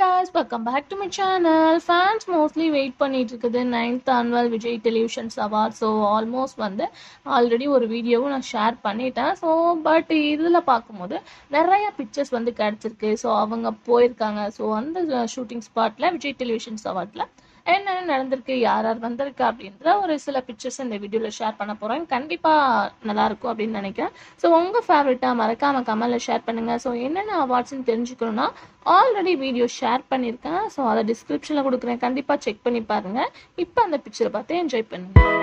guys welcome back to my channel fans mostly wait பண்ணிட்டு இருக்குது ninth annual Vijay televisions award so almost வந்து already ஒரு வீடியோவும் நான் ஷேர் பண்ணிட்டேன் ஸோ பட் இதில் பார்க்கும்போது நிறைய பிக்சர்ஸ் வந்து கிடச்சிருக்கு ஸோ அவங்க போயிருக்காங்க ஸோ அந்த ஷூட்டிங் ஸ்பாட்டில் விஜய் டெலிவிஷன்ஸ் அவார்டில் என்னென்ன நடந்திருக்கு யார் யார் வந்திருக்கு அப்படின்ற ஒரு சில பிக்சர்ஸ் இந்த வீடியோவில் ஷேர் பண்ண போகிறேன் கண்டிப்பாக நல்லாயிருக்கும் அப்படின்னு நினைக்கிறேன் ஸோ உங்கள் ஃபேவரட்டாக மறக்காமல் கமெண்டில் ஷேர் பண்ணுங்கள் ஸோ என்னென்ன அவார்ட்ஸ்னு தெரிஞ்சுக்கணும்னா ஆல்ரெடி வீடியோ ஷேர் பண்ணியிருக்கேன் ஸோ அதை டிஸ்கிரிப்ஷனில் கொடுக்குறேன் கண்டிப்பாக செக் பண்ணி பாருங்கள் இப்போ அந்த பிக்சரை பார்த்து என்ஜாய் பண்ணுங்கள்